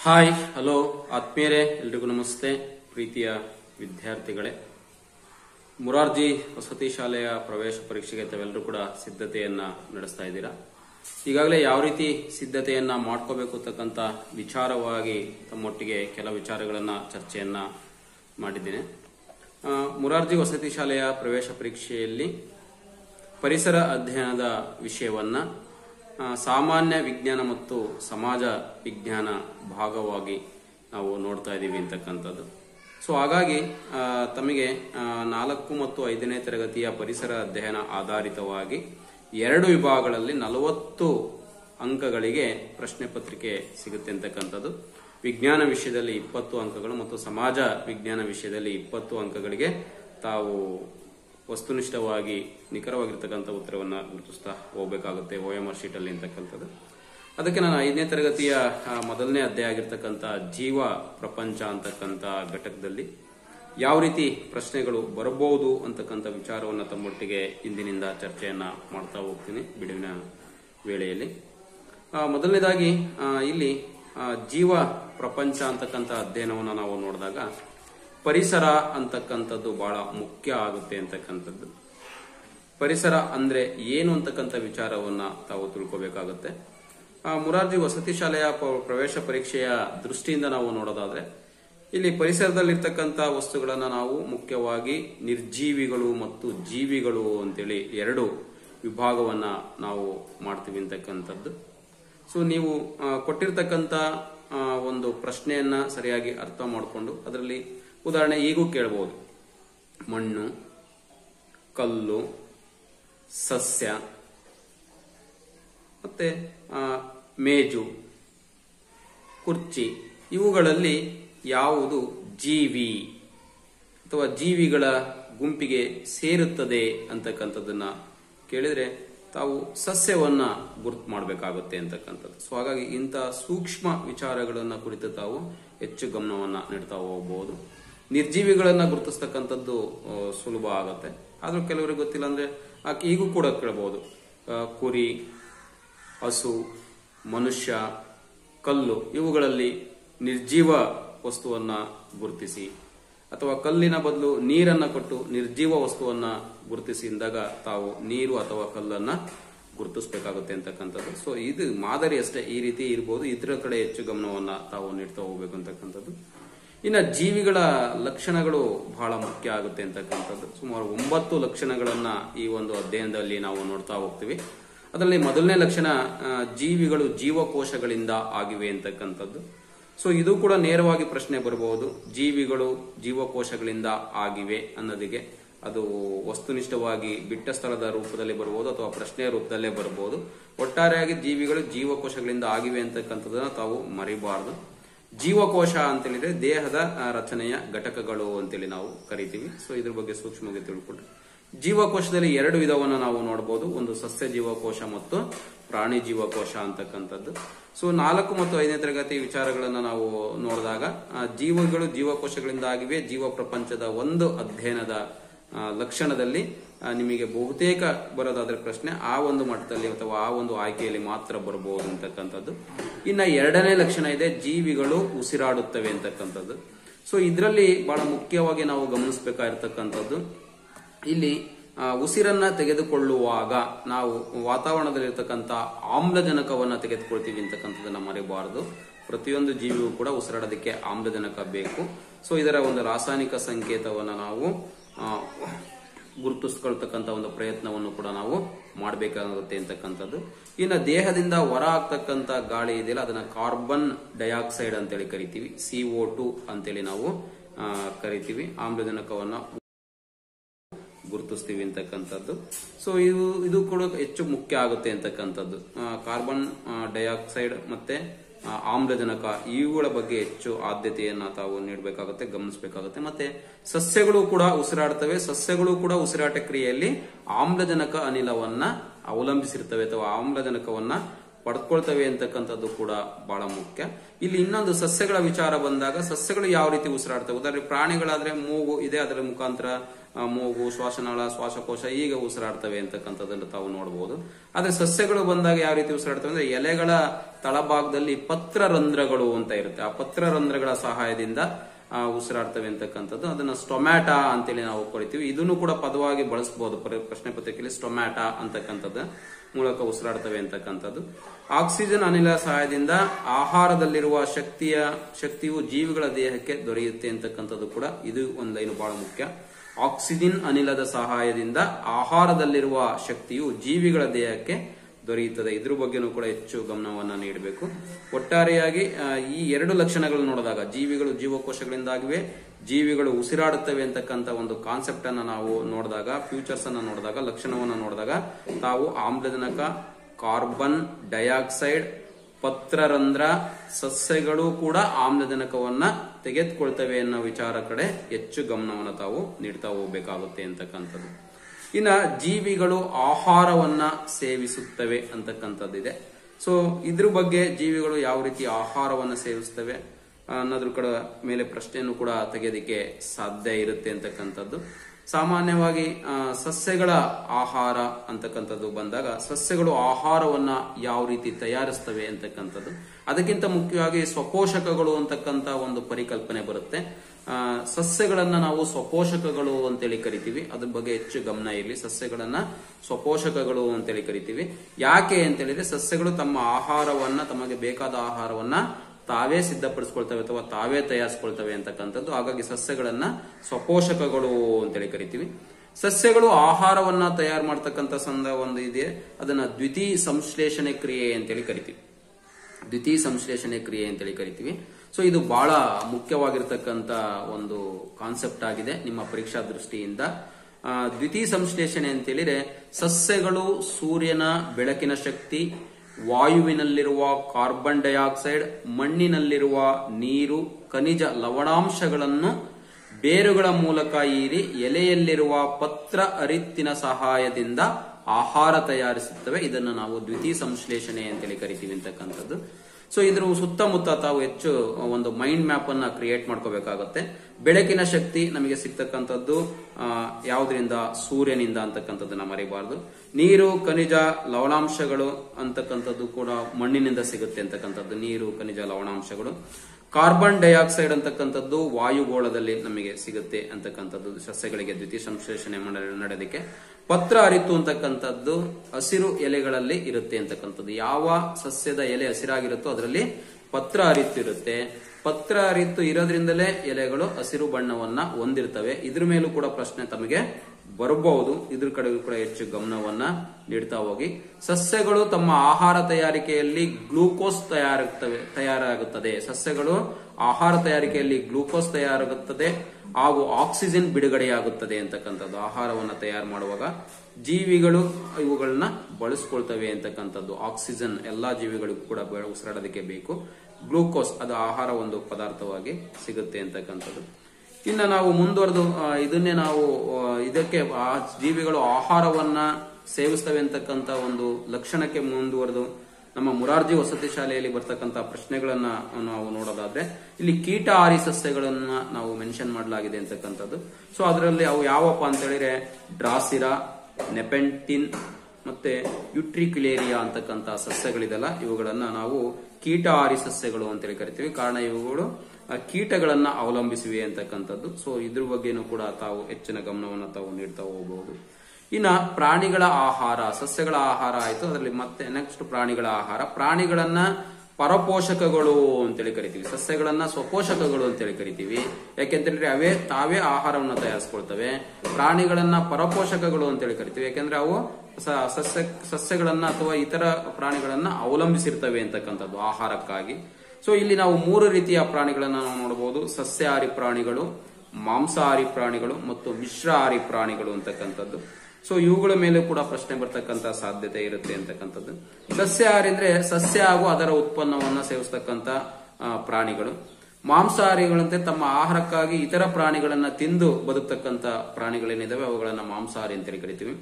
hi hello ಆತ್ಮೀಯರೇ ಎಲ್ರಿಗೂ ನಮಸ್ತೆ ಪ್ರೀತಿಯ ವಿದ್ಯಾರ್ಥಿಗಳೇ ಮುರಾರ್ಜಿ ವಸತಿ ಶಾಲೆಯ ಪ್ರವೇಶ ಪರೀಕ್ಷೆಗೆ ತಾವೆಲ್ಲರೂ ಕೂಡ ಸಿದ್ಧತೆಯನ್ನ ನಡೆಸ್ತಾ ಇದ್ದೀರಾ ಈಗಾಗಲೇ ಯಾವ ರೀತಿ ಸಿದ್ಧತೆಯನ್ನ ಮಾಡ್ಕೋಬೇಕು ಅಂತಕ್ಕಂಥ ವಿಚಾರವಾಗಿ ತಮ್ಮೊಟ್ಟಿಗೆ ಕೆಲ ವಿಚಾರಗಳನ್ನ ಚರ್ಚೆಯನ್ನ ಮಾಡಿದ್ದೇನೆ ಆ, ಮುರಾರ್ಜಿ ವಸತಿ ಶಾಲೆಯ ಪ್ರವೇಶ ಪರೀಕ್ಷೆಯಲ್ಲಿ ಪರಿಸರ ಅಧ್ಯಯನದ ವಿಷಯವನ್ನ ಆ, ಸಾಮಾನ್ಯ ವಿಜ್ಞಾನ ಮತ್ತು ಸಮಾಜ ವಿಜ್ಞಾನ ಭಾಗವಾಗಿ ನಾವು ನೋಡ್ತಾ ಇದ್ದೀವಿ ಅಂತಕ್ಕಂಥದ್ದು ಸೊ ಹಾಗಾಗಿ ಆ, ತಮಗೆ ಆ, ನಾಲ್ಕು ಮತ್ತು ಐದನೇ ತರಗತಿಯ ಪರಿಸರ ಅಧ್ಯಯನ ಆಧಾರಿತವಾಗಿ ಎರಡು ವಿಭಾಗಗಳಲ್ಲಿ ನಲವತ್ತು ಅಂಕಗಳಿಗೆ ಪ್ರಶ್ನೆ ಪತ್ರಿಕೆ ಸಿಗುತ್ತೆ ಅಂತಕ್ಕಂಥದ್ದು ವಿಜ್ಞಾನ ವಿಷಯದಲ್ಲಿ ಇಪ್ಪತ್ತು ಅಂಕಗಳು ಮತ್ತು ಸಮಾಜ ವಿಜ್ಞಾನ ವಿಷಯದಲ್ಲಿ ಇಪ್ಪತ್ತು ಅಂಕಗಳಿಗೆ ತಾವು ವಸ್ತುನಿಷ್ಠವಾಗಿ ನಿಖರವಾಗಿರ್ತಕ್ಕಂಥ ಉತ್ತರವನ್ನ ಗುರುತಿಸ್ತಾ ಹೋಗ್ಬೇಕಾಗುತ್ತೆ ಓ ಎಂ ಆರ್ ಶೀಟ್ ಅಲ್ಲಿ ಅಂತಕ್ಕಂಥದ್ದು ಅದಕ್ಕೆ ನಾನು ಐದನೇ ತರಗತಿಯ ಆ, ಮೊದಲನೇ ಅಧ್ಯಾಯ ಆಗಿರ್ತಕ್ಕಂಥ ಜೀವ ಪ್ರಪಂಚ ಅಂತಕ್ಕಂಥ ಘಟಕದಲ್ಲಿ ಯಾವ ರೀತಿ ಪ್ರಶ್ನೆಗಳು ಬರಬಹುದು ಅಂತಕ್ಕಂಥ ವಿಚಾರವನ್ನ ತಮ್ಮೊಟ್ಟಿಗೆ ಇಂದಿನಿಂದ ಚರ್ಚೆಯನ್ನ ಮಾಡ್ತಾ ಹೋಗ್ತೀನಿ ಬಿಡುವಿನ ವೇಳೆಯಲ್ಲಿ ಆ, ಮೊದಲನೇದಾಗಿ ಆ, ಇಲ್ಲಿ ಆ, ಜೀವ ಪ್ರಪಂಚ ಅಂತಕ್ಕಂಥ ಅಧ್ಯಯನವನ್ನು ನಾವು ನೋಡಿದಾಗ ಪರಿಸರ ಅಂತಕ್ಕಂಥದ್ದು ಬಹಳ ಮುಖ್ಯ ಆಗುತ್ತೆ ಅಂತಕ್ಕಂಥದ್ದು ಪರಿಸರ ಅಂದ್ರೆ ಏನು ಅಂತಕ್ಕಂಥ ವಿಚಾರವನ್ನ ತಾವು ತಿಳ್ಕೋಬೇಕಾಗುತ್ತೆ ಆ, ಮುರಾರ್ಜಿ ವಸತಿ ಶಾಲೆಯ ಪ- ಪ್ರವೇಶ ಪರೀಕ್ಷೆಯ ದೃಷ್ಟಿಯಿಂದ ನಾವು ನೋಡೋದಾದ್ರೆ ಇಲ್ಲಿ ಪರಿಸರದಲ್ಲಿರ್ತಕ್ಕಂಥ ವಸ್ತುಗಳನ್ನ ನಾವು ಮುಖ್ಯವಾಗಿ ನಿರ್ಜೀವಿಗಳು ಮತ್ತು ಜೀವಿಗಳು ಅಂತೇಳಿ ಎರಡು ವಿಭಾಗವನ್ನ ನಾವು ಮಾಡ್ತೀವಿ ಅಂತಕ್ಕಂಥದ್ದು ಸೊ ನೀವು ಆ, ಕೊಟ್ಟಿರ್ತಕ್ಕಂಥ ಆ, ಒಂದು ಪ್ರಶ್ನೆಯನ್ನ ಸರಿಯಾಗಿ ಅರ್ಥ ಮಾಡಿಕೊಂಡು ಅದರಲ್ಲಿ ಉದಾಹರಣೆ ಈಗೂ ಕೇಳಬಹುದು ಮಣ್ಣು ಕಲ್ಲು ಸಸ್ಯ ಮತ್ತೆ ಆ, ಮೇಜು ಕುರ್ಚಿ ಇವುಗಳಲ್ಲಿ ಯಾವುದು ಜೀವಿ ಅಥವಾ ಜೀವಿಗಳ ಗುಂಪಿಗೆ ಸೇರುತ್ತದೆ ಅಂತಕ್ಕಂಥದ್ದನ್ನ ಕೇಳಿದ್ರೆ ತಾವು ಸಸ್ಯವನ್ನ ಗುರುತು ಮಾಡಬೇಕಾಗುತ್ತೆ ಅಂತಕ್ಕಂಥದ್ದು ಸೊ ಹಾಗಾಗಿ ಇಂತಹ ಸೂಕ್ಷ್ಮ ವಿಚಾರಗಳನ್ನ ಕುರಿತು ತಾವು ಹೆಚ್ಚು ಗಮನವನ್ನ ನೀಡ್ತಾ ಹೋಗಬಹುದು ನಿರ್ಜೀವಿಗಳನ್ನ ಗುರುತಿಸ್ತಕ್ಕಂಥದ್ದು ಆ, ಸುಲಭ ಆಗುತ್ತೆ ಆದ್ರೂ ಕೆಲವರಿಗೆ ಗೊತ್ತಿಲ್ಲ ಅಂದ್ರೆ ಆಕೆ ಈಗೂ ಕೂಡ ಕೇಳಬಹುದು ಆ, ಕುರಿ ಹಸು ಮನುಷ್ಯ ಕಲ್ಲು ಇವುಗಳಲ್ಲಿ ನಿರ್ಜೀವ ವಸ್ತುವನ್ನ ಗುರುತಿಸಿ ಅಥವಾ ಕಲ್ಲಿನ ಬದಲು ನೀರನ್ನ ಕೊಟ್ಟು ನಿರ್ಜೀವ ವಸ್ತುವನ್ನ ಗುರುತಿಸಿ ಎಂದಾಗ ತಾವು ನೀರು ಅಥವಾ ಕಲ್ಲನ್ನ ಗುರುತಿಸಬೇಕಾಗುತ್ತೆ ಅಂತಕ್ಕಂಥದ್ದು ಸೊ ಇದು ಮಾದರಿ ಅಷ್ಟೇ ಈ ರೀತಿ ಇರ್ಬೋದು ಇದರ ಕಡೆ ಹೆಚ್ಚು ಗಮನವನ್ನ ತಾವು ನೀಡ್ತಾ ಹೋಗ್ಬೇಕು ಅಂತಕ್ಕಂಥದ್ದು ಇನ್ನು ಜೀವಿಗಳ ಲಕ್ಷಣಗಳು ಬಹಳ ಮುಖ್ಯ ಆಗುತ್ತೆ ಅಂತಕ್ಕಂಥದ್ದು ಸುಮಾರು ಒಂಬತ್ತು ಲಕ್ಷಣಗಳನ್ನ ಈ ಒಂದು ಅಧ್ಯಯನದಲ್ಲಿ ನಾವು ನೋಡ್ತಾ ಹೋಗ್ತೀವಿ ಅದರಲ್ಲಿ ಮೊದಲನೇ ಲಕ್ಷಣ ಆ, ಜೀವಿಗಳು ಜೀವಕೋಶಗಳಿಂದ ಆಗಿವೆ ಅಂತಕ್ಕಂಥದ್ದು ಸೊ ಇದು ಕೂಡ ನೇರವಾಗಿ ಪ್ರಶ್ನೆ ಬರಬಹುದು ಜೀವಿಗಳು ಜೀವಕೋಶಗಳಿಂದ ಆಗಿವೆ ಅನ್ನೋದಿಗೆ ಅದು ವಸ್ತುನಿಷ್ಠವಾಗಿ ಬಿಟ್ಟ ಸ್ಥಳದ ರೂಪದಲ್ಲಿ ಬರಬಹುದು ಅಥವಾ ಪ್ರಶ್ನೆಯ ರೂಪದಲ್ಲೇ ಬರಬಹುದು ಒಟ್ಟಾರೆಯಾಗಿ ಜೀವಿಗಳು ಜೀವಕೋಶಗಳಿಂದ ಆಗಿವೆ ಅಂತಕ್ಕಂಥದ್ದನ್ನ ತಾವು ಮರಿಬಾರದು ಜೀವಕೋಶ ಅಂತೇಳಿದ್ರೆ ದೇಹದ ಆ, ರಚನೆಯ ಘಟಕಗಳು ಅಂತೇಳಿ ನಾವು ಕರಿತೀವಿ ಸೊ ಇದ್ರ ಬಗ್ಗೆ ಸೂಕ್ಷ್ಮವಾಗಿ ತಿಳ್ಕೊಂಡ್ರೆ ಜೀವಕೋಶದಲ್ಲಿ ಎರಡು ವಿಧವನ್ನು ನಾವು ನೋಡಬಹುದು ಒಂದು ಸಸ್ಯ ಜೀವಕೋಶ ಮತ್ತು ಪ್ರಾಣಿ ಜೀವಕೋಶ ಅಂತಕ್ಕಂಥದ್ದು ಸೊ ನಾಲ್ಕು ಮತ್ತು ಐದನೇ ತರಗತಿ ವಿಚಾರಗಳನ್ನ ನಾವು ನೋಡಿದಾಗ ಆ, ಜೀವಗಳು ಜೀವಕೋಶಗಳಿಂದ ಆಗಿವೆ ಜೀವ ಪ್ರಪಂಚದ ಒಂದು ಅಧ್ಯಯನದ ಆ, ಲಕ್ಷಣದಲ್ಲಿ ಆ, ನಿಮಗೆ ಬಹುತೇಕ ಬರೋದಾದ್ರೆ ಪ್ರಶ್ನೆ ಆ ಒಂದು ಮಟ್ಟದಲ್ಲಿ ಅಥವಾ ಆ ಒಂದು ಆಯ್ಕೆಯಲ್ಲಿ ಮಾತ್ರ ಬರಬಹುದು ಅಂತಕ್ಕಂಥದ್ದು ಇನ್ನ ಎರಡನೇ ಲಕ್ಷಣ ಇದೆ ಜೀವಿಗಳು ಉಸಿರಾಡುತ್ತವೆ ಅಂತಕ್ಕಂಥದ್ದು ಸೊ ಇದರಲ್ಲಿ ಬಹಳ ಮುಖ್ಯವಾಗಿ ನಾವು ಗಮನಿಸಬೇಕಾಗಿರ್ತಕ್ಕಂಥದ್ದು ಇಲ್ಲಿ ಆ, ಉಸಿರನ್ನ ತೆಗೆದುಕೊಳ್ಳುವಾಗ ನಾವು ವಾತಾವರಣದಲ್ಲಿರ್ತಕ್ಕಂಥ ಆಮ್ಲಜನಕವನ್ನ ತೆಗೆದುಕೊಳ್ತೀವಿ ಅಂತಕ್ಕಂಥದ್ದನ್ನ ಮರೆಯಬಾರದು ಪ್ರತಿಯೊಂದು ಜೀವಿಗೂ ಕೂಡ ಉಸಿರಾಡೋದಕ್ಕೆ ಆಮ್ಲಜನಕ ಬೇಕು ಸೊ ಇದರ ಒಂದು ರಾಸಾಯನಿಕ ಸಂಕೇತವನ್ನ ನಾವು ಆ, ಗುರುತಿಸ್ಕೊಳ್ತಕ್ಕಂಥ ಒಂದು ಪ್ರಯತ್ನವನ್ನು ಕೂಡ ನಾವು ಮಾಡಬೇಕಾಗುತ್ತೆ ಅಂತಕ್ಕಂಥದ್ದು ಇನ್ನು ದೇಹದಿಂದ ಹೊರ ಆಗ್ತಕ್ಕಂಥ ಗಾಳಿ ಇದೆಯಲ್ಲ ಅದನ್ನ ಕಾರ್ಬನ್ ಡೈಆಕ್ಸೈಡ್ ಅಂತೇಳಿ ಕರಿತೀವಿ ಸಿ ಓ ಟು ಅಂತೇಳಿ ನಾವು ಆ, ಕರಿತೀವಿ ಆಮ್ಲಜನಕವನ್ನ ಗುರುತಿಸ್ತೀವಿ ಅಂತಕ್ಕಂಥದ್ದು ಸೊ ಇದು ಇದು ಕೂಡ ಹೆಚ್ಚು ಮುಖ್ಯ ಆಗುತ್ತೆ ಅಂತಕ್ಕಂಥದ್ದು ಆ, ಕಾರ್ಬನ್ ಆ, ಡೈಆಕ್ಸೈಡ್ ಮತ್ತೆ ಆ, ಆಮ್ಲಜನಕ ಇವುಗಳ ಬಗ್ಗೆ ಹೆಚ್ಚು ಆದ್ಯತೆಯನ್ನ ತಾವು ನೀಡಬೇಕಾಗುತ್ತೆ ಗಮನಿಸಬೇಕಾಗುತ್ತೆ ಮತ್ತೆ ಸಸ್ಯಗಳು ಕೂಡ ಉಸಿರಾಡ್ತವೆ ಸಸ್ಯಗಳು ಕೂಡ ಉಸಿರಾಟ ಕ್ರಿಯೆಯಲ್ಲಿ ಆಮ್ಲಜನಕ ಅನಿಲವನ್ನ ಅವಲಂಬಿಸಿರ್ತವೆ ಅಥವಾ ಆಮ್ಲಜನಕವನ್ನ ಪಡ್ಕೊಳ್ತವೆ ಅಂತಕ್ಕಂಥದ್ದು ಕೂಡ ಬಹಳ ಮುಖ್ಯ ಇಲ್ಲಿ ಇನ್ನೊಂದು ಸಸ್ಯಗಳ ವಿಚಾರ ಬಂದಾಗ ಸಸ್ಯಗಳು ಯಾವ ರೀತಿ ಉಸಿರಾಡ್ತವೆ ಉದಾಹರಣೆ ಪ್ರಾಣಿಗಳಾದ್ರೆ ಮೂಗು ಇದೆ ಅದರ ಮುಖಾಂತರ ಆ, ಮೂಗು ಶ್ವಾಸನಾಳ ಶ್ವಾಸಕೋಶ ಹೀಗೆ ಉಸಿರಾಡ್ತವೆ ಅಂತಕ್ಕಂಥದ್ದನ್ನು ತಾವು ನೋಡಬಹುದು ಆದ್ರೆ ಸಸ್ಯಗಳು ಬಂದಾಗ ಯಾವ ರೀತಿ ಉಸಿರಾಡ್ತವೆ ಅಂದ್ರೆ ಎಲೆಗಳ ತಳಭಾಗದಲ್ಲಿ ಪತ್ರರಂಧ್ರಗಳು ಅಂತ ಇರುತ್ತೆ ಆ ಪತ್ರರಂಧ್ರಗಳ ಸಹಾಯದಿಂದ ಆ, ಉಸಿರಾಡ್ತವೆ ಅಂತಕ್ಕಂಥದ್ದು ಅದನ್ನ ಸ್ಟೊಮ್ಯಾಟಾ ಅಂತೇಳಿ ನಾವು ಕರಿತೀವಿ ಇದನ್ನು ಕೂಡ ಪದವಾಗಿ ಬಳಸಬಹುದು ಪ್ರಶ್ನೆ ಪತ್ರಿಕೆಯಲ್ಲಿ ಸ್ಟೊಮ್ಯಾಟಾ ಅಂತಕ್ಕಂಥದ್ದು ಮೂಲಕ ಉಸಿರಾಡ್ತವೆ ಅಂತಕ್ಕಂಥದ್ದು ಆಕ್ಸಿಜನ್ ಅನಿಲ ಸಹಾಯದಿಂದ ಆಹಾರದಲ್ಲಿರುವ ಶಕ್ತಿಯ ಶಕ್ತಿಯು ಜೀವಿಗಳ ದೇಹಕ್ಕೆ ದೊರೆಯುತ್ತೆ ಅಂತಕ್ಕಂಥದ್ದು ಕೂಡ ಇದು ಒಂದು ಲೈನು ಬಹಳ ಮುಖ್ಯ ಆಕ್ಸಿಜನ್ ಅನಿಲದ ಸಹಾಯದಿಂದ ಆಹಾರದಲ್ಲಿರುವ ಶಕ್ತಿಯು ಜೀವಿಗಳ ದೇಹಕ್ಕೆ ದೊರೆಯುತ್ತದೆ ಇದ್ರ ಬಗ್ಗೆನೂ ಕೂಡ ಹೆಚ್ಚು ಗಮನವನ್ನ ನೀಡಬೇಕು ಒಟ್ಟಾರೆಯಾಗಿ ಆ, ಈ ಎರಡು ಲಕ್ಷಣಗಳು ನೋಡಿದಾಗ ಜೀವಿಗಳು ಜೀವಕೋಶಗಳಿಂದಾಗಿವೆ ಜೀವಿಗಳು ಉಸಿರಾಡುತ್ತವೆ ಅಂತಕ್ಕಂಥ ಒಂದು ಕಾನ್ಸೆಪ್ಟ್ ಅನ್ನ ನಾವು ನೋಡಿದಾಗ ಫ್ಯೂಚರ್ಸ್ ಅನ್ನ ನೋಡಿದಾಗ ಲಕ್ಷಣವನ್ನ ನೋಡಿದಾಗ ತಾವು ಆಮ್ಲಜನಕ ಕಾರ್ಬನ್ ಡೈಆಕ್ಸೈಡ್ ಪತ್ರರಂಧ್ರ ಸಸ್ಯಗಳು ಕೂಡ ಆಮ್ಲಜನಕವನ್ನ ತೆಗೆದುಕೊಳ್ತವೆ ಅನ್ನೋ ವಿಚಾರ ಕಡೆ ಹೆಚ್ಚು ಗಮನವನ್ನು ತಾವು ನೀಡ್ತಾ ಹೋಗ್ಬೇಕಾಗುತ್ತೆ ಅಂತಕ್ಕಂಥದ್ದು ಇನ್ನ ಜೀವಿಗಳು ಆಹಾರವನ್ನ ಸೇವಿಸುತ್ತವೆ ಅಂತಕ್ಕಂಥದ್ದಿದೆ ಸೊ ಇದ್ರ ಬಗ್ಗೆ ಜೀವಿಗಳು ಯಾವ ರೀತಿ ಆಹಾರವನ್ನ ಸೇವಿಸ್ತವೆ ಅನ್ನೋದ್ರ ಕಡೆ ಮೇಲೆ ಪ್ರಶ್ನೆಯನ್ನು ಕೂಡ ತೆಗೆಯೋದಕ್ಕೆ ಸಾಧ್ಯ ಇರುತ್ತೆ ಅಂತಕ್ಕಂಥದ್ದು ಸಾಮಾನ್ಯವಾಗಿ ಆ, ಸಸ್ಯಗಳ ಆಹಾರ ಅಂತಕ್ಕಂಥದ್ದು ಬಂದಾಗ ಸಸ್ಯಗಳು ಆಹಾರವನ್ನ ಯಾವ ರೀತಿ ತಯಾರಿಸ್ತವೆ ಅಂತಕ್ಕಂಥದ್ದು ಅದಕ್ಕಿಂತ ಮುಖ್ಯವಾಗಿ ಸ್ವಪೋಷಕಗಳು ಅಂತಕ್ಕಂಥ ಒಂದು ಪರಿಕಲ್ಪನೆ ಬರುತ್ತೆ ಆ, ಸಸ್ಯಗಳನ್ನ ನಾವು ಸ್ವಪೋಷಕಗಳು ಅಂತೇಳಿ ಕರಿತೀವಿ ಅದ್ರ ಬಗ್ಗೆ ಹೆಚ್ಚು ಗಮನ ಇರಲಿ ಸಸ್ಯಗಳನ್ನ ಸ್ವಪೋಷಕಗಳು ಅಂತೇಳಿ ಕರಿತೀವಿ ಯಾಕೆ ಅಂತ ಹೇಳಿದ್ರೆ ಸಸ್ಯಗಳು ತಮ್ಮ ಆಹಾರವನ್ನ ತಮಗೆ ಬೇಕಾದ ಆಹಾರವನ್ನ ತಾವೇ ಸಿದ್ಧಪಡಿಸ್ಕೊಳ್ತವೆ ಅಥವಾ ತಾವೇ ತಯಾರಿಸ್ಕೊಳ್ತವೆ ಅಂತಕ್ಕಂಥದ್ದು ಹಾಗಾಗಿ ಸಸ್ಯಗಳನ್ನ ಸ್ವಪೋಷಕಗಳು ಅಂತೇಳಿ ಕರಿತೀವಿ ಸಸ್ಯಗಳು ಆಹಾರವನ್ನ ತಯಾರು ಮಾಡ್ತಕ್ಕಂಥ ಸಂದ ಒಂದು ಇದೆ ಅದನ್ನ ದ್ವಿತೀಯ ಸಂಶ್ಲೇಷಣೆ ಕ್ರಿಯೆ ಅಂತೇಳಿ ಕರಿತೀವಿ ದ್ವಿತೀಯ ಸಂಶ್ಲೇಷಣೆ ಕ್ರಿಯೆ ಅಂತೇಳಿ ಕರಿತೀವಿ ಸೊ ಇದು ಬಹಳ ಮುಖ್ಯವಾಗಿರ್ತಕ್ಕಂಥ ಒಂದು ಕಾನ್ಸೆಪ್ಟ್ ಆಗಿದೆ ನಿಮ್ಮ ಪರೀಕ್ಷಾ ದೃಷ್ಟಿಯಿಂದ ಆ, ದ್ವಿತೀಯ ಸಂಶ್ಲೇಷಣೆ ಅಂತೇಳಿದ್ರೆ ಸಸ್ಯಗಳು ಸೂರ್ಯನ ಬೆಳಕಿನ ಶಕ್ತಿ ವಾಯುವಿನಲ್ಲಿರುವ ಕಾರ್ಬನ್ ಡೈಆಕ್ಸೈಡ್ ಮಣ್ಣಿನಲ್ಲಿರುವ ನೀರು ಖನಿಜ ಲವಣಾಂಶಗಳನ್ನು ಬೇರುಗಳ ಮೂಲಕ ಹೀರಿ ಎಲೆಯಲ್ಲಿರುವ ಪತ್ರ ಅರಿತ್ತಿನ ಸಹಾಯದಿಂದ ಆಹಾರ ತಯಾರಿಸುತ್ತವೆ ಇದನ್ನು ನಾವು ದ್ವಿತೀಯ ಸಂಶ್ಲೇಷಣೆ ಅಂತೇಳಿ ಕರಿತೀವಿ ಅಂತಕ್ಕಂಥದ್ದು ಸೊ ಇದ್ರ ಸುತ್ತಮುತ್ತ ತಾವು ಹೆಚ್ಚು ಒಂದು ಮೈಂಡ್ ಮ್ಯಾಪ್ ಅನ್ನ ಕ್ರಿಯೇಟ್ ಮಾಡ್ಕೋಬೇಕಾಗತ್ತೆ ಬೆಳಕಿನ ಶಕ್ತಿ ನಮಗೆ ಸಿಗ್ತಕ್ಕಂಥದ್ದು ಆ, ಯಾವುದರಿಂದ ಸೂರ್ಯನಿಂದ ಅಂತಕ್ಕಂಥದ್ದನ್ನ ಮರಿಬಾರ್ದು ನೀರು ಖನಿಜ ಲವಣಾಂಶಗಳು ಅಂತಕ್ಕಂಥದ್ದು ಕೂಡ ಮಣ್ಣಿನಿಂದ ಸಿಗುತ್ತೆ ಅಂತಕ್ಕಂಥದ್ದು ನೀರು ಖನಿಜ ಲವಣಾಂಶಗಳು ಕಾರ್ಬನ್ ಡೈಆಕ್ಸೈಡ್ ಅಂತಕ್ಕಂಥದ್ದು ವಾಯುಗೋಳದಲ್ಲಿ ನಮಗೆ ಸಿಗುತ್ತೆ ಅಂತಕ್ಕಂಥದ್ದು ಸಸ್ಯಗಳಿಗೆ ದ್ವಿತೀಯ ಸಂಶ್ಲೇಷಣೆ ಮಾಡ- ನಡೆದಕ್ಕೆ ಪತ್ರ ಅರಿತು ಅಂತಕ್ಕಂಥದ್ದು ಹಸಿರು ಎಲೆಗಳಲ್ಲಿ ಇರುತ್ತೆ ಅಂತಕ್ಕಂಥದ್ದು ಯಾವ ಸಸ್ಯದ ಎಲೆ ಹಸಿರಾಗಿರುತ್ತೋ ಅದರಲ್ಲಿ ಪತ್ರ ಅರಿತು ಇರುತ್ತೆ ಪತ್ರ ಅರಿತು ಇರೋದ್ರಿಂದಲೇ ಎಲೆಗಳು ಹಸಿರು ಬಣ್ಣವನ್ನ ಹೊಂದಿರ್ತವೆ ಇದ್ರ ಮೇಲೂ ಕೂಡ ಪ್ರಶ್ನೆ ತಮಗೆ ಬರಬಹುದು ಇದ್ರ ಕಡೆಗೂ ಕೂಡ ಹೆಚ್ಚು ಗಮನವನ್ನ ನೀಡ್ತಾ ಹೋಗಿ ಸಸ್ಯಗಳು ತಮ್ಮ ಆಹಾರ ತಯಾರಿಕೆಯಲ್ಲಿ ಗ್ಲೂಕೋಸ್ ತಯಾರಾಗುತ್ತವೆ ತಯಾರಾಗುತ್ತದೆ ಸಸ್ಯಗಳು ಆಹಾರ ತಯಾರಿಕೆಯಲ್ಲಿ ಗ್ಲೂಕೋಸ್ ತಯಾರಾಗುತ್ತದೆ ಹಾಗೂ ಆಕ್ಸಿಜನ್ ಬಿಡುಗಡೆಯಾಗುತ್ತದೆ ಅಂತಕ್ಕಂಥದ್ದು ಆಹಾರವನ್ನ ತಯಾರು ಮಾಡುವಾಗ ಜೀವಿಗಳು ಇವುಗಳನ್ನ ಬಳಸ್ಕೊಳ್ತವೆ ಅಂತಕ್ಕಂಥದ್ದು ಆಕ್ಸಿಜನ್ ಎಲ್ಲಾ ಜೀವಿಗಳಿಗೂ ಕೂಡ ಬೆ- ಉಸಿರಾಡೋದಕ್ಕೆ ಬೇಕು ಗ್ಲೂಕೋಸ್ ಅದು ಆಹಾರ ಒಂದು ಪದಾರ್ಥವಾಗಿ ಸಿಗುತ್ತೆ ಅಂತಕ್ಕಂಥದ್ದು ಇನ್ನ ನಾವು ಮುಂದುವರೆದು ಆ, ಇದನ್ನೇ ನಾವು ಆ, ಇದಕ್ಕೆ ಆ ಜೀವಿಗಳು ಆಹಾರವನ್ನ ಸೇವಿಸ್ತವೆ ಅಂತಕ್ಕಂಥ ಒಂದು ಲಕ್ಷಣಕ್ಕೆ ಮುಂದುವರೆದು ನಮ್ಮ ಮುರಾರ್ಜಿ ವಸತಿ ಶಾಲೆಯಲ್ಲಿ ಬರ್ತಕ್ಕಂಥ ಪ್ರಶ್ನೆಗಳನ್ನ ನಾವು ನೋಡೋದಾದ್ರೆ ಇಲ್ಲಿ ಕೀಟಹಾರಿ ಸಸ್ಯಗಳನ್ನ ನಾವು ಮೆನ್ಷನ್ ಮಾಡಲಾಗಿದೆ ಅಂತಕ್ಕಂಥದ್ದು ಸೊ ಅದರಲ್ಲಿ ಅವು ಯಾವಪ್ಪ ಅಂತ ಹೇಳಿದ್ರೆ ಡ್ರಾಸಿರಾ ನೆಪೆಂಟಿನ್ ಮತ್ತೆ ಯುಟ್ರಿಕ್ಯುಲೇರಿಯಾ ಅಂತಕ್ಕಂಥ ಸಸ್ಯಗಳಿದೆಲ್ಲ ಇವುಗಳನ್ನ ನಾವು ಕೀಟಹಾರಿ ಸಸ್ಯಗಳು ಅಂತೇಳಿ ಕರಿತೀವಿ ಕಾರಣ ಇವುಗಳು ಆ, ಕೀಟಗಳನ್ನ ಅವಲಂಬಿಸಿವೆ ಅಂತಕ್ಕಂಥದ್ದು ಸೊ ಇದ್ರ ಬಗ್ಗೆನೂ ಕೂಡ ತಾವು ಹೆಚ್ಚಿನ ಗಮನವನ್ನು ತಾವು ನೀಡ್ತಾ ಹೋಗಬಹುದು ಇನ್ನ ಪ್ರಾಣಿಗಳ ಆಹಾರ ಸಸ್ಯಗಳ ಆಹಾರ ಆಯ್ತು ಅದರಲ್ಲಿ ಮತ್ತೆ ನೆಕ್ಸ್ಟ್ ಪ್ರಾಣಿಗಳ ಆಹಾರ ಪ್ರಾಣಿಗಳನ್ನ ಪರಪೋಷಕಗಳು ಅಂತೇಳಿ ಕರಿತೀವಿ ಸಸ್ಯಗಳನ್ನ ಸ್ವಪೋಷಕಗಳು ಅಂತೇಳಿ ಕರಿತೀವಿ ಯಾಕೆಂತಂದ್ರೆ ಅವೇ ತಾವೇ ಆಹಾರವನ್ನು ತಯಾರಿಸ್ಕೊಳ್ತವೆ ಪ್ರಾಣಿಗಳನ್ನ ಪರಪೋಷಕಗಳು ಅಂತೇಳಿ ಕರಿತೀವಿ ಯಾಕೆಂದ್ರೆ ಅವು ಸ- ಸಸ್ಯ ಸಸ್ಯಗಳನ್ನ ಅಥವಾ ಇತರ ಪ್ರಾಣಿಗಳನ್ನ ಅವಲಂಬಿಸಿರ್ತವೆ ಅಂತಕ್ಕಂಥದ್ದು ಆಹಾರಕ್ಕಾಗಿ ಸೊ ಇಲ್ಲಿ ನಾವು ಮೂರು ರೀತಿಯ ಪ್ರಾಣಿಗಳನ್ನ ನಾವು ನೋಡಬಹುದು ಸಸ್ಯಾಹಾರಿ ಪ್ರಾಣಿಗಳು ಮಾಂಸಾಹಾರಿ ಪ್ರಾಣಿಗಳು ಮತ್ತು ಮಿಶ್ರಾಹಾರಿ ಪ್ರಾಣಿಗಳು ಅಂತಕ್ಕಂಥದ್ದು ಸೊ ಇವುಗಳ ಮೇಲೆ ಕೂಡ ಪ್ರಶ್ನೆ ಬರ್ತಕ್ಕಂಥ ಸಾಧ್ಯತೆ ಇರುತ್ತೆ ಅಂತಕ್ಕಂಥದ್ದು ಸಸ್ಯಾಹಾರಿ ಅಂದ್ರೆ ಸಸ್ಯ ಹಾಗೂ ಅದರ ಉತ್ಪನ್ನವನ್ನ ಸೇವಿಸ್ತಕ್ಕಂಥ ಆ, ಪ್ರಾಣಿಗಳು ಮಾಂಸಾಹಾರಿಗಳಂತೆ ತಮ್ಮ ಆಹಾರಕ್ಕಾಗಿ ಇತರ ಪ್ರಾಣಿಗಳನ್ನ ತಿಂದು ಬದುಕ್ತಕ್ಕಂಥ ಪ್ರಾಣಿಗಳೇನಿದಾವೆ ಅವುಗಳನ್ನ ಮಾಂಸಾಹಾರಿ ಅಂತೇಳಿ ಕರಿತೀವಿ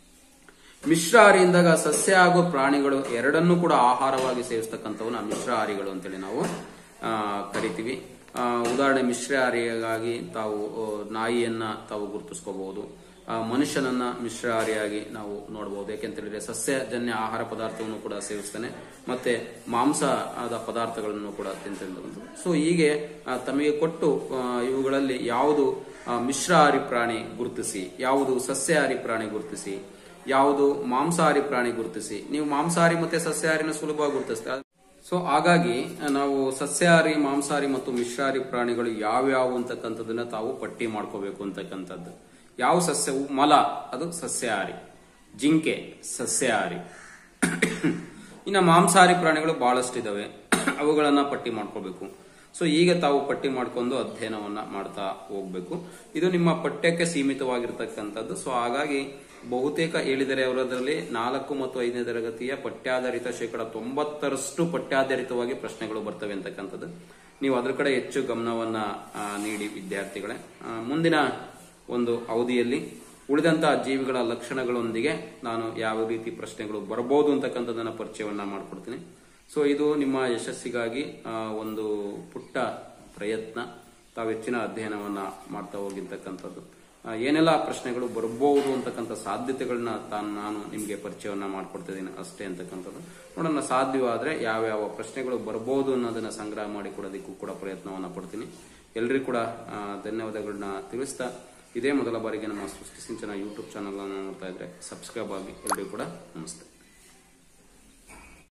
ಮಿಶ್ರಾಹಾರಿ ಎಂದಾಗ ಸಸ್ಯ ಹಾಗೂ ಪ್ರಾಣಿಗಳು ಎರಡನ್ನೂ ಕೂಡ ಆಹಾರವಾಗಿ ಸೇವಿಸ್ತಕ್ಕಂಥವನ್ನ ಮಿಶ್ರಾಹಾರಿಗಳು ಅಂತೇಳಿ ನಾವು ಆ, ಕರಿತೀವಿ ಆ, ಉದಾಹರಣೆ ಮಿಶ್ರಹಾರಿಯಾಗಿ ತಾವು ಆ, ನಾಯಿಯನ್ನ ತಾವು ಗುರುತಿಸ್ಕೋಬಹುದು ಆ, ಮನುಷ್ಯನನ್ನ ಮಿಶ್ರಹಾರಿಯಾಗಿ ನಾವು ನೋಡಬಹುದು ಯಾಕೆಂತೇಳಿದ್ರೆ ಸಸ್ಯಜನ್ಯ ಆಹಾರ ಪದಾರ್ಥವನ್ನು ಕೂಡ ಸೇವಿಸ್ತಾನೆ ಮತ್ತೆ ಮಾಂಸ ಆದ ಪದಾರ್ಥಗಳನ್ನು ಕೂಡ ತಿಂತಿರುವಂಥದ್ದು ಸೊ ಹೀಗೆ ಆ, ತಮಗೆ ಕೊಟ್ಟು ಆ, ಇವುಗಳಲ್ಲಿ ಯಾವುದು ಆ, ಮಿಶ್ರಹಾರಿ ಪ್ರಾಣಿ ಗುರುತಿಸಿ ಯಾವುದು ಸಸ್ಯಾಹಾರಿ ಪ್ರಾಣಿ ಗುರುತಿಸಿ ಯಾವುದು ಮಾಂಸಾಹಾರಿ ಪ್ರಾಣಿ ಗುರುತಿಸಿ ನೀವು ಮಾಂಸಾಹಾರಿ ಮತ್ತೆ ಸಸ್ಯಾಹಾರಿನ ಸುಲಭವಾಗಿ ಗುರುತಿಸ್ತಾರೆ ಸೊ ಹಾಗಾಗಿ ನಾವು ಸಸ್ಯಾಹಾರಿ ಮಾಂಸಾಹಾರಿ ಮತ್ತು ಮಿಶ್ರಾಹಾರಿ ಪ್ರಾಣಿಗಳು ಯಾವ್ಯಾವು ಅಂತಕ್ಕಂಥದ್ದನ್ನ ತಾವು ಪಟ್ಟಿ ಮಾಡ್ಕೋಬೇಕು ಅಂತಕ್ಕಂಥದ್ದು ಯಾವ ಸಸ್ಯವು ಮಲ ಅದು ಸಸ್ಯಾಹಾರಿ ಜಿಂಕೆ ಸಸ್ಯಾಹಾರಿ ಇನ್ನು ಮಾಂಸಾಹಾರಿ ಪ್ರಾಣಿಗಳು ಬಹಳಷ್ಟು ಇದಾವೆ ಅವುಗಳನ್ನ ಪಟ್ಟಿ ಮಾಡ್ಕೋಬೇಕು ಸೊ ಈಗ ತಾವು ಪಟ್ಟಿ ಮಾಡ್ಕೊಂಡು ಅಧ್ಯಯನವನ್ನ ಮಾಡ್ತಾ ಹೋಗ್ಬೇಕು ಇದು ನಿಮ್ಮ ಪಠ್ಯಕ್ಕೆ ಸೀಮಿತವಾಗಿರ್ತಕ್ಕಂಥದ್ದು ಸೊ ಹಾಗಾಗಿ ಬಹುತೇಕ ಹೇಳಿದರೆ ಅವರದರಲ್ಲಿ ನಾಲ್ಕು ಮತ್ತು ಐದನೇ ತರಗತಿಯ ಪಠ್ಯಾಧಾರಿತ ಶೇಕಡ ತೊಂಬತ್ತರಷ್ಟು ಪಠ್ಯಾಧಾರಿತವಾಗಿ ಪ್ರಶ್ನೆಗಳು ಬರ್ತವೆ ಅಂತಕ್ಕಂಥದ್ದು ನೀವು ಅದ್ರ ಕಡೆ ಹೆಚ್ಚು ಗಮನವನ್ನ ಆ, ನೀಡಿ ವಿದ್ಯಾರ್ಥಿಗಳೇ ಆ, ಮುಂದಿನ ಒಂದು ಅವಧಿಯಲ್ಲಿ ಉಳಿದಂತಹ ಜೀವಿಗಳ ಲಕ್ಷಣಗಳೊಂದಿಗೆ ನಾನು ಯಾವ ರೀತಿ ಪ್ರಶ್ನೆಗಳು ಬರಬಹುದು ಅಂತಕ್ಕಂಥದ್ದನ್ನ ಪರಿಚಯವನ್ನ ಮಾಡಿಕೊಡ್ತೀನಿ ಸೊ ಇದು ನಿಮ್ಮ ಯಶಸ್ಸಿಗಾಗಿ ಆ, ಒಂದು ಪುಟ್ಟ ಪ್ರಯತ್ನ ತಾವು ಹೆಚ್ಚಿನ ಅಧ್ಯಯನವನ್ನ ಮಾಡ್ತಾ ಹೋಗಿರ್ತಕ್ಕಂಥದ್ದು ಆ, ಏನೆಲ್ಲ ಪ್ರಶ್ನೆಗಳು ಬರಬಹುದು ಅಂತಕ್ಕಂಥ ಸಾಧ್ಯತೆಗಳನ್ನ ತಾನು ನಾನು ನಿಮಗೆ ಪರಿಚಯವನ್ನ ಮಾಡ್ಕೊಡ್ತಿದ್ದೀನಿ ಅಷ್ಟೇ ಅಂತಕ್ಕಂಥದ್ದು ನೋಡೋಣ ಸಾಧ್ಯವಾದ್ರೆ ಯಾವ್ಯಾವ ಪ್ರಶ್ನೆಗಳು ಬರಬಹುದು ಅನ್ನೋದನ್ನ ಸಂಗ್ರಹ ಮಾಡಿ ಕೊಡೋದಕ್ಕೂ ಕೂಡ ಪ್ರಯತ್ನವನ್ನ ಪಡ್ತೀನಿ ಎಲ್ರಿಗೂ ಕೂಡ ಆ, ಧನ್ಯವಾದಗಳನ್ನ ತಿಳಿಸ್ತಾ ಇದೇ ಮೊದಲ ಬಾರಿಗೆ ನಮ್ಮ ಸೃಷ್ಟಿ ಸಿಂಚನ ಯೂಟ್ಯೂಬ್ ಚಾನಲ್ ಅನ್ನು ನೋಡ್ತಾ ಇದ್ರೆ ಸಬ್ಸ್ಕ್ರೈಬ್ ಆಗಿ ಎಲ್ರಿಗೂ ಕೂಡ ನಮಸ್ತೆ